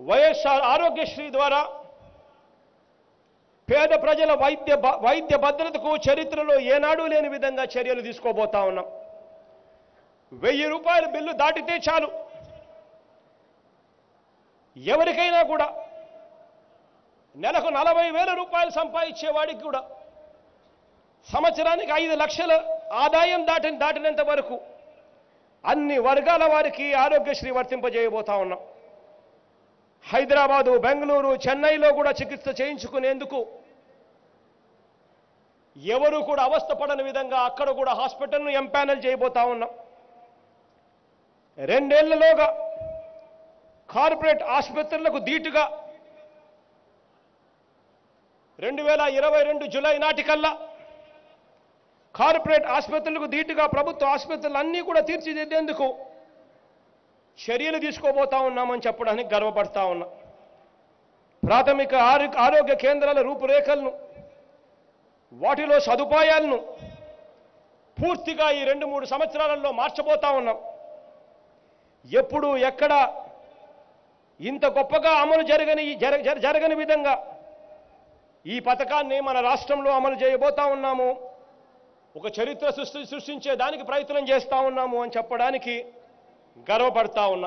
వైఎస్ఆర్ ఆరోగ్యశ్రీ ద్వారా పేద ప్రజల వైద్య భ- వైద్య భద్రతకు చరిత్రలో ఏనాడూ లేని విధంగా చర్యలు తీసుకోబోతా ఉన్నాం వెయ్యి రూపాయల బిల్లు దాటితే చాలు ఎవరికైనా కూడా నెలకు నలభై వేల రూపాయలు సంపాదించే వాడికి కూడా సంవత్సరానికి ఐదు లక్షల ఆదాయం దాటిన దాటినంత వరకు అన్ని వర్గాల వారికి ఆరోగ్యశ్రీ వర్తింపజేయబోతా ఉన్నాం హైదరాబాదు బెంగళూరు చెన్నైలో కూడా చికిత్స చేయించుకునేందుకు ఎవరు కూడా అవస్థపడని విధంగా అక్కడ కూడా హాస్పిటల్ను ఎంపానల్ చేయబోతా ఉన్నాం రెండేళ్లలోగా కార్పొరేట్ ఆసుపత్రులకు ధీటుగా రెండు వేల ఇరవై రెండు జులై నాటికల్లా కార్పొరేట్ ఆసుపత్రులకు ధీటుగా ప్రభుత్వ ఆసుపత్రులు అన్నీ కూడా తీర్చిదిద్దేందుకు చర్యలు తీసుకోబోతా ఉన్నామని చెప్పడానికి గర్వపడతా ఉన్నా ప్రాథమిక ఆరో- ఆరోగ్య కేంద్రాల రూపురేఖలను వాటిలో సదుపాయాలను పూర్తిగా ఈ రెండు మూడు సంవత్సరాలలో మార్చబోతా ఉన్నాం ఎప్పుడు ఎక్కడ ఇంత గొప్పగా అమలు జరగని జర- జర- జరగని విధంగా ఈ పథకాన్ని మన రాష్ట్రంలో అమలు చేయబోతా ఉన్నాము ఒక చరిత్ర సృష్టి సృష్టించే దానికి ప్రయత్నం చేస్తా ఉన్నాము అని చెప్పడానికి గర్వపడతా ఉన్నా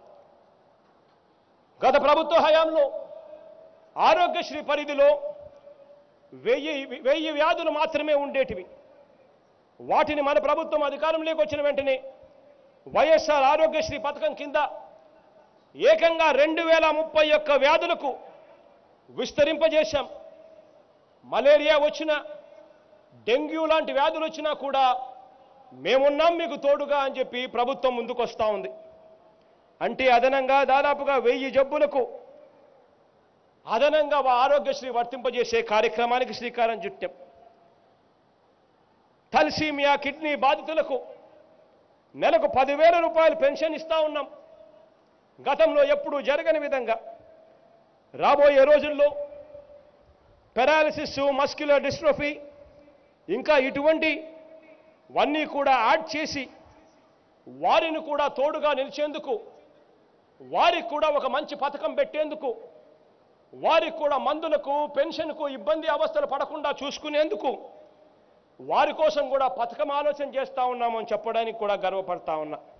గత ప్రభుత్వ హయాంలో ఆరోగ్యశ్రీ పరిధిలో వెయ్యి వెయ్యి వ్యాధులు మాత్రమే ఉండేటివి వాటిని మన ప్రభుత్వం అధికారంలోకి వచ్చిన వెంటనే వైఎస్ఆర్ ఆరోగ్యశ్రీ పథకం కింద ఏకంగా రెండు వేల ముప్పై ఒక్క వ్యాధులకు విస్తరింపజేశాం మలేరియా వచ్చిన డెంగ్యూ లాంటి వ్యాధులు వచ్చినా కూడా మేమున్నాం మీకు తోడుగా అని చెప్పి ప్రభుత్వం ముందుకు వస్తూ ఉంది అంటే అదనంగా దాదాపుగా వెయ్యి జబ్బులకు అదనంగా వా- ఆరోగ్యశ్రీ వర్తింపజేసే కార్యక్రమానికి శ్రీకారం చుట్టాం థల్సీమియా కిడ్నీ బాధితులకు నెలకు పదివేల రూపాయలు పెన్షన్ ఇస్తా ఉన్నాం గతంలో ఎప్పుడూ జరగని విధంగా రాబోయే రోజుల్లో పెరాలసిస్ మస్క్యులర్ డిస్ట్రోఫీ ఇంకా ఇటువంటి వన్నీ కూడా యాడ్ చేసి వారిని కూడా తోడుగా నిలిచేందుకు వారికి కూడా ఒక మంచి పథకం పెట్టేందుకు వారికి కూడా మందులకు పెన్షన్కు ఇబ్బంది అవస్థలు పడకుండా చూసుకునేందుకు వారి కోసం కూడా పథకం ఆలోచన చేస్తా ఉన్నామని చెప్పడానికి కూడా గర్వపడతా ఉన్నా